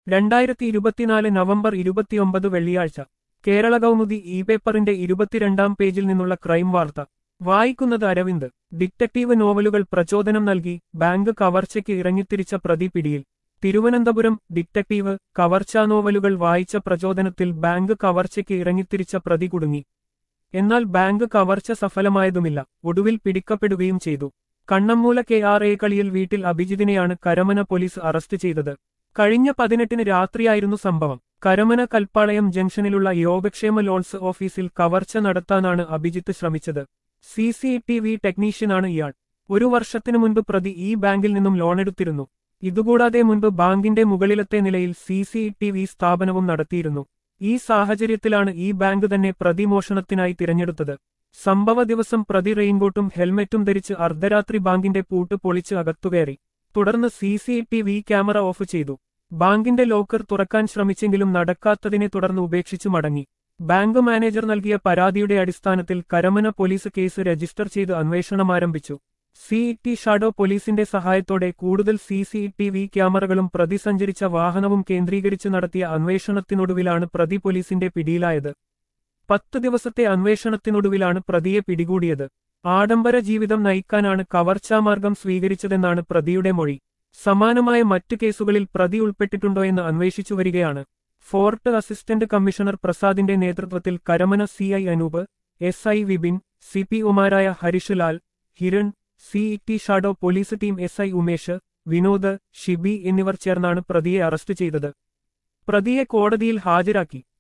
രണ്ടായിരത്തി ഇരുപത്തിനാല് നവംബർ ഇരുപത്തിയൊമ്പത് വെള്ളിയാഴ്ച കേരള കൗമുദി ഇ പേപ്പറിന്റെ ഇരുപത്തിരണ്ടാം പേജിൽ നിന്നുള്ള ക്രൈം വാർത്ത വായിക്കുന്നത് അരവിന്ദ് ഡിറ്റക്ടീവ് നോവലുകൾ പ്രചോദനം നൽകി ബാങ്ക് കവർച്ചയ്ക്ക് ഇറങ്ങിത്തിരിച്ച പ്രതി പിടിയിൽ തിരുവനന്തപുരം ഡിറ്റക്ടീവ് കവർച്ചാ നോവലുകൾ വായിച്ച പ്രചോദനത്തിൽ ബാങ്ക് കവർച്ചയ്ക്ക് ഇറങ്ങിത്തിരിച്ച പ്രതി കുടുങ്ങി എന്നാൽ ബാങ്ക് കവർച്ച സഫലമായതുമില്ല ഒടുവിൽ പിടിക്കപ്പെടുകയും ചെയ്തു കണ്ണമ്മൂല കെ ആർ എ കളിയിൽ വീട്ടിൽ അഭിജിതിനെയാണ് കരമന പോലീസ് അറസ്റ്റ് ചെയ്തത് കഴിഞ്ഞ പതിനെട്ടിന് രാത്രിയായിരുന്നു സംഭവം കരമന കൽപ്പാളയം ജംഗ്ഷനിലുള്ള യോഗക്ഷേമ ലോൺസ് ഓഫീസിൽ കവർച്ച നടത്താനാണ് അഭിജിത്ത് ശ്രമിച്ചത് സി സി ടി വി ടെക്നീഷ്യനാണ് ഇയാൾ ഒരു വർഷത്തിനു മുൻപ് പ്രതി ഈ ബാങ്കിൽ നിന്നും ലോണെടുത്തിരുന്നു ഇതുകൂടാതെ മുൻപ് ബാങ്കിന്റെ മുകളിലത്തെ നിലയിൽ സി സി ടി വി സ്ഥാപനവും നടത്തിയിരുന്നു ഈ സാഹചര്യത്തിലാണ് ഈ ബാങ്ക് തന്നെ പ്രതിമോഷണത്തിനായി തിരഞ്ഞെടുത്തത് സംഭവ ദിവസം പ്രതി റെയിൻകോട്ടും ഹെൽമറ്റും ധരിച്ച് അർദ്ധരാത്രി ബാങ്കിന്റെ പൂട്ട് പൊളിച്ച് അകത്തുകയറി തുടർന്ന് C C T V camera off ചെയ്തു ബാങ്കിന്റെ ലോക്കർ തുറക്കാൻ ശ്രമിച്ചെങ്കിലും നടക്കാത്തതിനെ തുടർന്ന് ഉപേക്ഷിച്ചു മടങ്ങി ബാങ്ക് മാനേജർ നൽകിയ പരാതിയുടെ അടിസ്ഥാനത്തിൽ കരമന പോലീസ് കേസ് രജിസ്റ്റർ ചെയ്ത് അന്വേഷണം ആരംഭിച്ചു സി ടി ഷാഡോ പോലീസിന്റെ സഹായത്തോടെ കൂടുതൽ സി സി ടി വി ക്യാമറകളും പ്രതി സഞ്ചരിച്ച വാഹനവും കേന്ദ്രീകരിച്ച് നടത്തിയ അന്വേഷണത്തിനൊടുവിലാണ് പ്രതി പോലീസിന്റെ പിടിയിലായത് പത്ത് ദിവസത്തെ അന്വേഷണത്തിനൊടുവിലാണ് പ്രതിയെ പിടികൂടിയത് ആഡംബര ജീവിതം നയിക്കാനാണ് കവർച്ചാമാർഗം സ്വീകരിച്ചതെന്നാണ് പ്രതിയുടെ മൊഴി സമാനമായ മറ്റു കേസുകളിൽ പ്രതി ഉൾപ്പെട്ടിട്ടുണ്ടോയെന്ന് അന്വേഷിച്ചു വരികയാണ് ഫോർട്ട് അസിസ്റ്റന്റ് കമ്മീഷണർ പ്രസാദിന്റെ നേതൃത്വത്തിൽ Karamana C I Anoop S I Vipin C P ഒമാരായ Harish Lal Hiran C T shadow police team S I Umesh Vinod Shibi എന്നിവർ ചേർന്നാണ് പ്രതിയെ അറസ്റ്റ് ചെയ്തത് പ്രതിയെ കോടതിയിൽ ഹാജരാക്കി